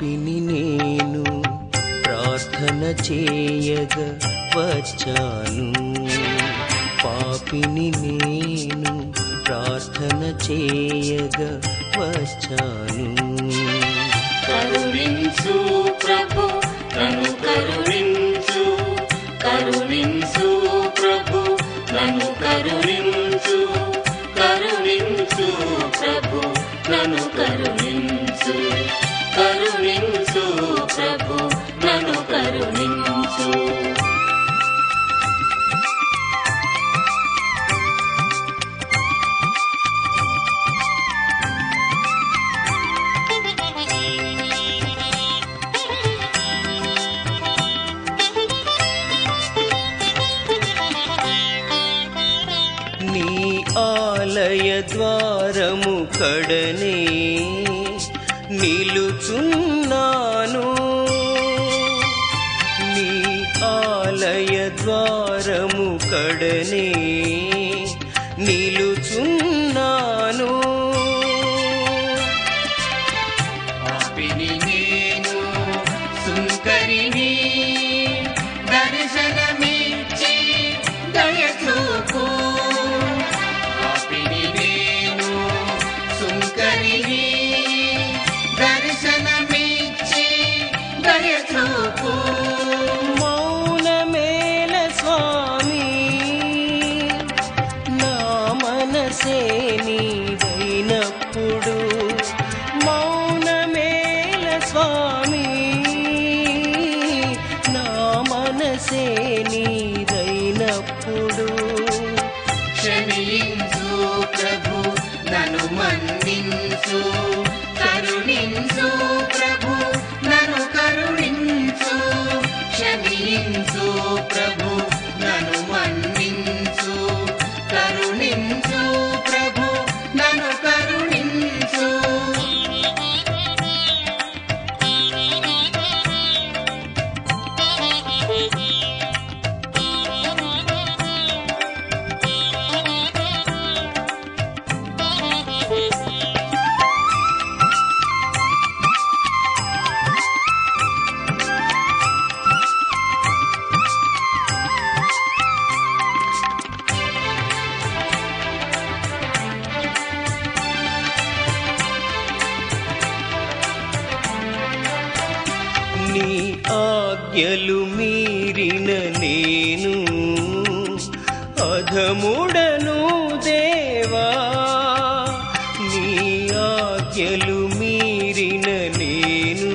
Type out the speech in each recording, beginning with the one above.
పాపిని నేను ప్రార్థన చేయగ వచ్చాను పాపిని నేను ప్రార్థన చేయగ వచ్చాను కరుణించు ప్రభు నన్ను కరుణించు కరుణించు ప్రభు నన్ను కరుణించు కరుణించు ప్రభు నన్ను కరుణించు కరుణించు ప్రభు నన్ను కరుణించు నీ ఆలయ ద్వారము కడనే నిలుచున్నాను నీ ఆలయ ద్వారము కడనే నిలుచున్నాను పాపిని నేను సుంకరిని దర్శనమిచ్చి దయచూపు పాపిని నేను సుంకరిని దర్శనమిచ్చి దయచూపు మౌనమేల స్వామి నా మనసే నీదైనప్పుడు మౌనమేల స్వామి నా మనసే నీదైనప్పుడు క్షమించు ప్రభు నన్ను మన్నించు కరుణించు ప్రభు నన్ను కరుణించు క్షమించు ప్రభు నన్ను మన్నించు కరుణించు ప్రభు నన్ను కరుణించు నీ ఆజ్ఞలు మీరిన నేను అధముడను దేవా నీ ఆజ్ఞలు మీరిన నేను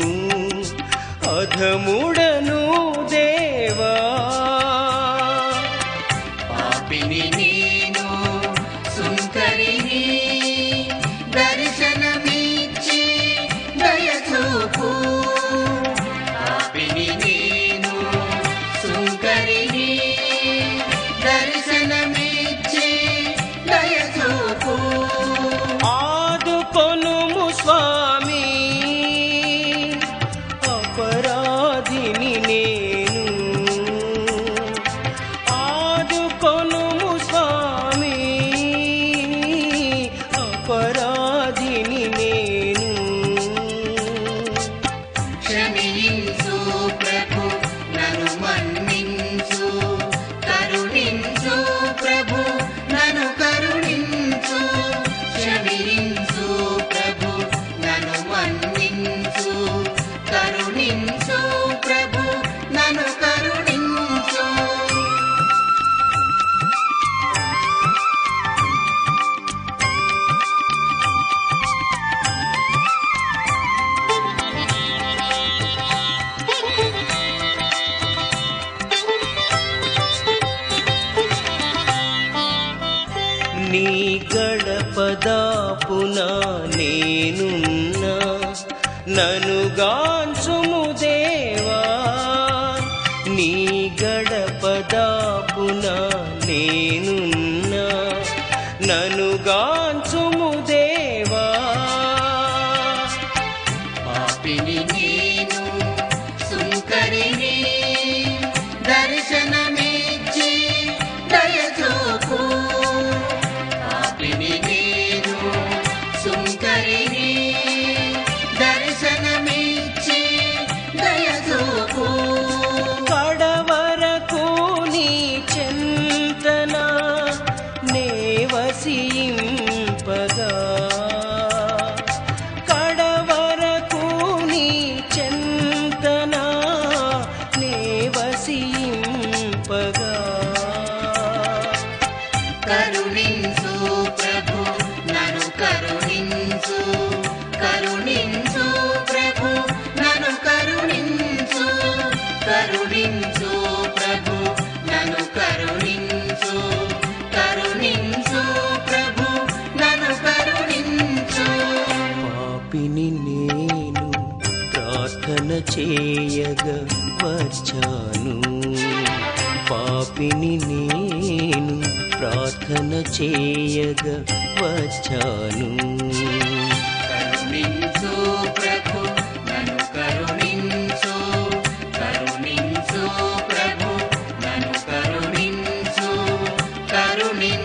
అధముడను దేవా పాపిని నేను సుంకరిని దర్శనమిచ్చి దయచూపు పాపిని నేను సుంకరిని దర్శనమిచ్చి దయచూపు ఆదుకొనుము స్వామి అపరాధిని నేను ఆదుకొనుము స్వామి అపరాధిని నేను క్షమించు ప్రభు నన్ను మన్నించు కరుణించు ప్రభు నన్ను కరుణించు క్షమించు ప్రభు నన్ను మన్నించు కరుణించు ప్రభు నన్ను కరుణించు నీ గడపదాపున నేనున్నా నను గాంచుము దేవా నీ గడపదాపున నేనున్నా నను గాంచుము దేవా పాపిని నేను సుంకరిని దర్శనమిచ్చి దయచూపు పాపిని నేను సుంకరిని దర్శనమిచ్చి కరుణింపగా కడవరకు నీ చెంతనా నేవసింపగా కరుణించు ప్రభు నన్ను కరుణించు కరుణించు ప్రభు నన్ను కరుణించు కరుణించు ప్రభు నన్ను కరుణించు కరుణించు ప్రభు నన్ను కరుణించు పాపిని నేను ప్రార్థన చేయగా వచ్చాను పాపిని నేను ప్రార్థన చేయగా వచ్చాను కరుణించు ప్రభు నన్ను కరుణించు కరుణించు ప్రభు నన్ను కరుణించు కరుణించు